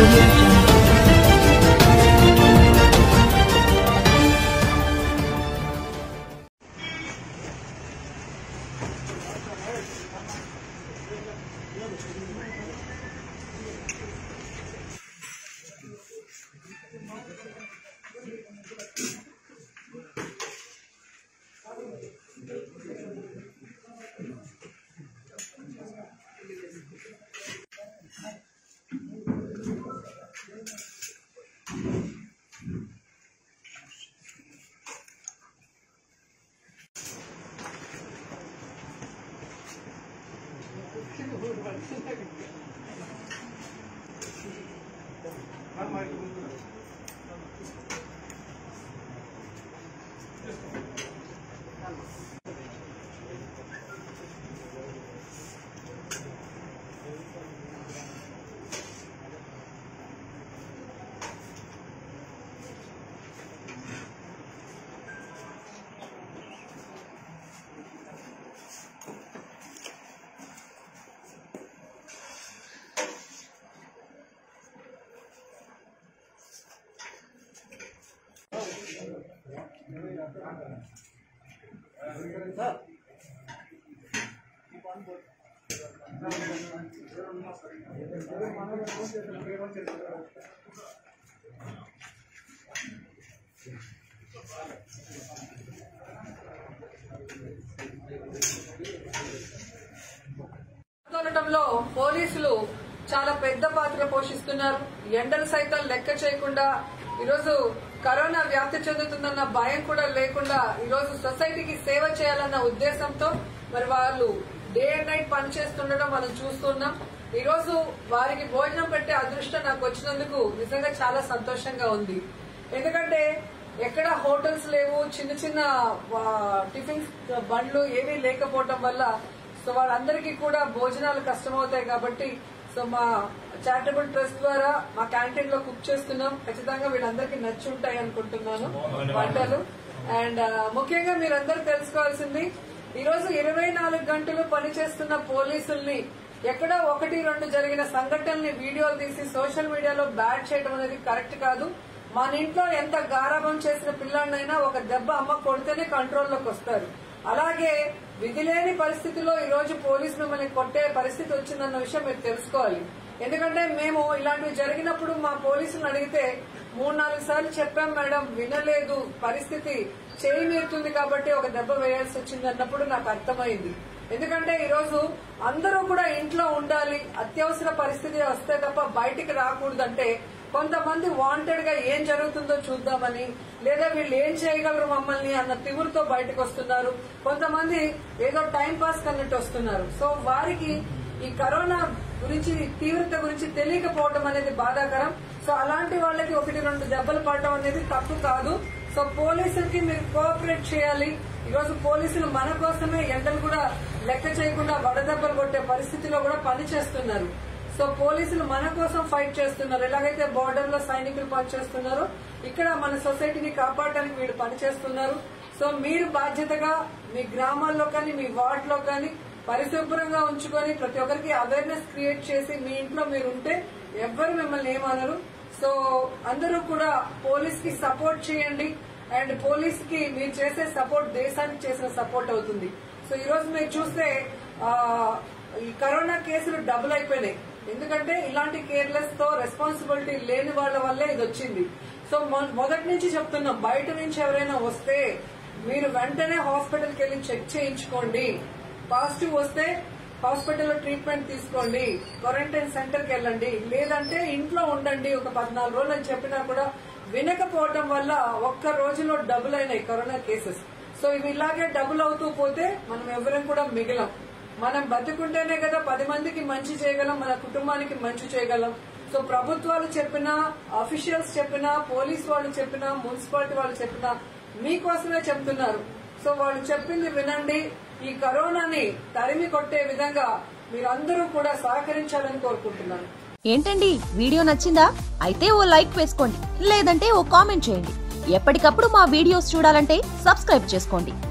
audio jungle. పాల్గొనడంలో పోలీసులు చాలా పెద్ద పాత్ర పోషిస్తున్నారు ఎండలు సైతం లెక్క చేయకుండా ఈరోజు కరోనా వ్యాప్తి చెందుతుందన్న భయం కూడా లేకుండా ఈరోజు సొసైటీకి సేవ చేయాలన్న ఉద్దేశంతో మరి వాళ్ళు డే అండ్ నైట్ పనిచేస్తుండడం మనం చూస్తున్నాం ఈ రోజు వారికి భోజనం పెట్టే అదృష్టం నాకు వచ్చినందుకు నిజంగా చాలా సంతోషంగా ఉంది ఎందుకంటే ఎక్కడ హోటల్స్ లేవు చిన్న చిన్న ఆ, టిఫిన్ బండ్లు ఏమీ లేకపోవడం వల్ల సో వాళ్ళందరికీ కూడా భోజనాలు కష్టమవుతాయి కాబట్టి సో మా చారిటబుల్ ట్రస్ట్ ద్వారా మా క్యాంటీన్ లో కుక్ చేస్తున్నాం ఖచ్చితంగా వీళ్ళందరికీ నచ్చి ఉంటాయి అనుకుంటున్నాను వంటలు అండ్ ముఖ్యంగా మీరందరూ తెలుసుకోవాల్సింది ఈ రోజు ఇరవై నాలుగు గంటలు పనిచేస్తున్న పోలీసుల్ని ఎక్కడ ఒకటి రెండు జరిగిన సంఘటనల్ని వీడియోలు తీసి సోషల్ మీడియాలో బ్యాడ్ చేయడం అనేది కరెక్ట్ కాదు మన ఇంట్లో ఎంత గారాబం చేసిన పిల్లాడినైనా ఒక దెబ్బ అమ్మ కొడితేనే కంట్రోల్లోకి వస్తారు అలాగే విధి లేని పరిస్థితిలో ఈ రోజు పోలీసు మిమ్మల్ని కొట్టే పరిస్థితి వచ్చిందన్న విషయం మీరు తెలుసుకోవాలి ఎందుకంటే మేము ఇలాంటివి జరిగినప్పుడు మా పోలీసులను అడిగితే మూడు నాలుగు సార్లు చెప్పాం మేడం వినలేదు పరిస్థితి చేయి మీరుతుంది కాబట్టి ఒక దెబ్బ వేయాల్సి వచ్చింది అన్నప్పుడు నాకు అర్థమైంది ఎందుకంటే ఈ రోజు అందరూ కూడా ఇంట్లో ఉండాలి అత్యవసర పరిస్థితి వస్తే తప్ప బయటికి రాకూడదంటే కొంతమంది వాంటెడ్ గా ఏం జరుగుతుందో చూద్దామని లేదా వీళ్ళు ఏం చేయగలరు మమ్మల్ని అన్న తిగురుతో బయటకు వస్తున్నారు కొంతమంది ఏదో టైం పాస్ కన్నట్టు వస్తున్నారు సో వారికి ఈ కరోనా గురించి తీవ్రత గురించి తెలియకపోవడం అనేది బాధాకరం సో అలాంటి వాళ్ళకి ఒకటి రెండు దెబ్బలు పడటం అనేది తప్పు కాదు సో పోలీసులకి మీరు కోఆపరేట్ చేయాలి ఈ రోజు పోలీసులు మన కోసమే ఎండలు కూడా లెక్క చేయకుండా వడదెబ్బలు కొట్టే పరిస్థితిలో కూడా పని చేస్తున్నారు సో పోలీసులు మన కోసం ఫైట్ చేస్తున్నారు ఎలాగైతే బోర్డర్ లో సైనికులు పనిచేస్తున్నారో ఇక్కడ మన సొసైటీని కాపాడటానికి వీళ్ళు పనిచేస్తున్నారు సో మీరు బాధ్యతగా మీ గ్రామాల్లో కానీ మీ వార్డ్ లో కానీ పరిశుభ్రంగా ఉంచుకొని ప్రతి ఒక్కరికి అవేర్నెస్ క్రియేట్ చేసి మీ ఇంట్లో మీరు ఉంటే ఎవ్వరు మిమ్మల్ని ఏమనరు సో అందరూ కూడా పోలీస్ కి సపోర్ట్ చేయండి అండ్ పోలీస్ కి మీరు చేసే సపోర్ట్ దేశానికి చేసిన సపోర్ట్ అవుతుంది సో ఈ రోజు మీరు చూస్తే ఆ, ఈ కరోనా కేసులు డబుల్ అయిపోయినాయి ఎందుకంటే ఇలాంటి కేర్లెస్ తో రెస్పాన్సిబిలిటీ లేని వాళ్ళ వల్లే ఇది వచ్చింది సో మొ- మొదటి నుంచి చెప్తున్నాం బయట నుంచి ఎవరైనా వస్తే మీరు వెంటనే హాస్పిటల్కి వెళ్ళి చెక్ చేయించుకోండి పాజిటివ్ వస్తే హాస్పిటల్లో ట్రీట్మెంట్ తీసుకోండి క్వారంటైన్ సెంటర్కి వెళ్ళండి లేదంటే ఇంట్లో ఉండండి ఒక పద్నాలుగు రోజులు అని చెప్పినా కూడా వినకపోవటం వల్ల ఒక్క రోజులో డబుల్ అయినాయి కరోనా కేసెస్ సో ఇవి ఇలాగే డబుల్ అవుతూ పోతే మనం ఎవరం కూడా మిగిలం మనం బతుకుంటేనే కదా పది మందికి మంచి చేయగలం మన కుటుంబానికి మంచి చేయగలం సో ప్రభుత్వాలు చెప్పినా అఫీషియల్స్ చెప్పినా పోలీస్ వాళ్ళు చెప్పినా మున్సిపాలిటీ వాళ్ళు చెప్పినా మీకోసమే చెప్తున్నారు సో వాళ్ళు చెప్పింది వినండి ఈ కరోనాని తరిమి కొట్టే విధంగా మీరందరూ కూడా సహకరించాలని కోరుకుంటున్నాను ఏంటండి వీడియో నచ్చిందా అయితే ఓ లైక్ వేసుకోండి లేదంటే ఓ కామెంట్ చేయండి ఎప్పటికప్పుడు మా వీడియోస్ చూడాలంటే సబ్స్క్రైబ్ చేసుకోండి